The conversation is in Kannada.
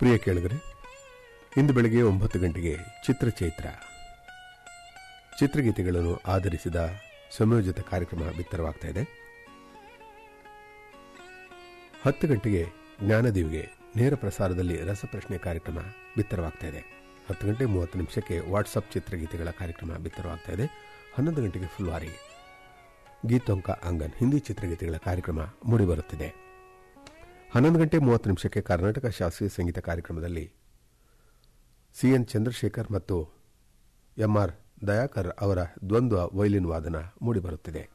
ಪ್ರಿಯ ಕೇಳಿದರೆ ಇಂದು ಬೆಳಗ್ಗೆ ಒಂಬತ್ತು ಗಂಟೆಗೆ ಚಿತ್ರಚೈತ್ರ ಚಿತ್ರಗೀತೆಗಳನ್ನು ಆಧರಿಸಿದ ಸಂಯೋಜಿತ ಕಾರ್ಯಕ್ರಮ ಬಿತ್ತರವಾಗ್ತಾ ಇದೆ ಹತ್ತು ಗಂಟೆಗೆ ಜ್ಞಾನದೀವಿಗೆ ನೇರ ಪ್ರಸಾರದಲ್ಲಿ ರಸಪ್ರಶ್ನೆ ಕಾರ್ಯಕ್ರಮ ಬಿತ್ತರವಾಗ್ತಾ ಇದೆ ಹತ್ತು ಗಂಟೆ ಮೂವತ್ತು ನಿಮಿಷಕ್ಕೆ ವಾಟ್ಸಪ್ ಚಿತ್ರಗೀತೆಗಳ ಕಾರ್ಯಕ್ರಮ ಬಿತ್ತರವಾಗ್ತಾ ಇದೆ ಹನ್ನೊಂದು ಗಂಟೆಗೆ ಫುಲ್ವಾರಿ ಗೀತೊಂಕ ಅಂಗನ್ ಹಿಂದಿ ಚಿತ್ರಗೀತೆಗಳ ಕಾರ್ಯಕ್ರಮ ಮೂಡಿಬರುತ್ತಿದೆ ಹನ್ನೊಂದು ಗಂಟೆ ಮೂವತ್ತು ನಿಮಿಷಕ್ಕೆ ಕರ್ನಾಟಕ ಶಾಸ್ತ್ರೀಯ ಸಂಗೀತ ಕಾರ್ಯಕ್ರಮದಲ್ಲಿ ಸಿಎನ್ ಚಂದ್ರಶೇಖರ್ ಮತ್ತು ಎಂಆರ್ ದಯಾಕರ್ ಅವರ ದ್ವಂದ್ವ ವೈಲಿನ್ ವಾದನ ಮೂಡಿಬರುತ್ತಿದೆ